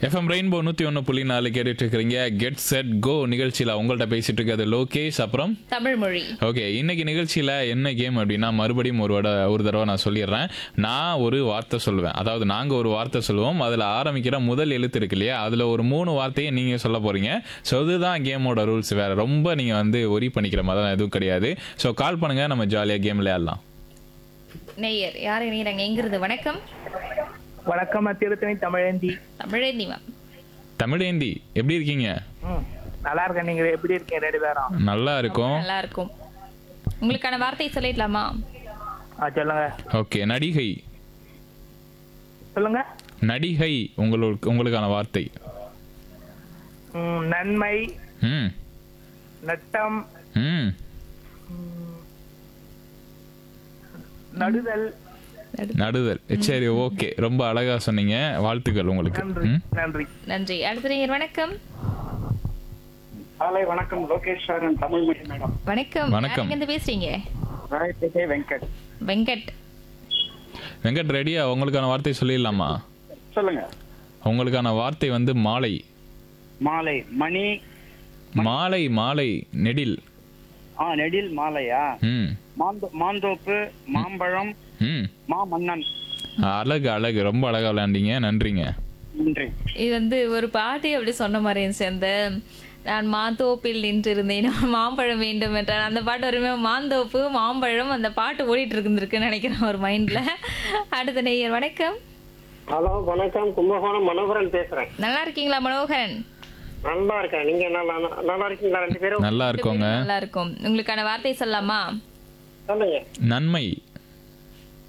FM rainbow நூற்றி ஒன்று புள்ளி நாலு கேட்டுட்டு இருக்கிறீங்க கெட் செட் கோ நிகழ்ச்சியில் உங்கள்கிட்ட பேசிட்டு இருக்கிறது லோகேஷ் அப்புறம் தமிழ் மொழி ஓகே இன்னைக்கு நிகழ்ச்சியில் என்ன கேம் அப்படின்னா மறுபடியும் ஒரு வட ஒரு தடவை நான் சொல்லிடுறேன் நான் ஒரு வார்த்தை சொல்லுவேன் அதாவது நாங்கள் ஒரு வார்த்தை சொல்லுவோம் அதில் ஆரம்பிக்கிற முதல் எழுத்து இருக்கு இல்லையா அதில் ஒரு மூணு வார்த்தையை நீங்கள் சொல்ல போகிறீங்க ஸோ இதுதான் கேமோட ரூல்ஸ் வேறு ரொம்ப நீங்கள் வந்து ஒரி பண்ணிக்கிற மாதிரி எதுவும் கிடையாது ஸோ கால் பண்ணுங்கள் நம்ம ஜாலியாக கேம் விளையாடலாம் நேயர் யார் இணையறாங்க எங்கிருந்து வணக்கம் வணக்கம் நான் திருத்தணி தமிழேந்தி தமிழேந்தி மேம் தமிழேந்தி எப்படி இருக்கீங்க ம் நல்லா இருக்கேன் நீங்க எப்படி இருக்கீங்க ரெண்டு பேரும் நல்லா இருக்கும் நல்லா இருக்கும் உங்களுக்கான வார்த்தை சொல்லிடலாமா ஆ சொல்லுங்க ஓகே நடிகை சொல்லுங்க நடிகை உங்களுக்கு உங்களுக்கான வார்த்தை ம், நன்மை ம் நட்டம் ம் நடுதல் நடுதல் சரி ஓகே ரொம்ப அழகா சொன்னீங்க வாழ்த்துக்கள் உங்களுக்கு நன்றி ம் நன்றி நன்றி அடுத்த நேயர் வணக்கம் காலை வணக்கம் லோகேஷ் சாரன் தமிழ் மொழி மேடம் வணக்கம் வணக்கம். யாருங்க இருந்து பேசுறீங்க ராயப்பேட்டை வெங்கட் வெங்கட் வெங்கட் ரெடியா உங்களுக்கான வார்த்தை சொல்லிடலாமா சொல்லுங்க உங்களுக்கான வார்த்தை வந்து மாலை மாலை மணி மாலை மாலை நெடில் ஆ நெடில் மாலையா ம் மாந்தோ மாந்தோப்பு மாம்பழம் ம் மாமன்னன் அழகு அழகு ரொம்ப அழகா விளையாண்டீங்க நன்றிங்க நன்றி இது வந்து ஒரு பாட்டி அப்படி சொன்ன மாதிரி இருந்துச்சு அந்த நான் மாந்தோப்பில் நின்றிருந்தேன் மாம்பழம் வேண்டும் என்றார் அந்த பாட்டு வருமே மாந்தோப்பு மாம்பழம் அந்த பாட்டு ஓடிட்டு இருந்திருக்குன்னு நினைக்கிறேன் ஒரு மைண்ட்ல அடுத்த நேயர் வணக்கம் ஹலோ வணக்கம் கும்பகோணம் மனோகரன் பேசுறேன் நல்லா இருக்கீங்களா மனோகரன் நல்லா இருக்கேன் நீங்க நல்லா நல்லா இருக்கீங்களா ரெண்டு பேரும் நல்லா இருக்கோங்க நல்லா இருக்கும் உங்களுக்கான வார்த்தை சொல்லலாமா சொல்லுங்க நன்மை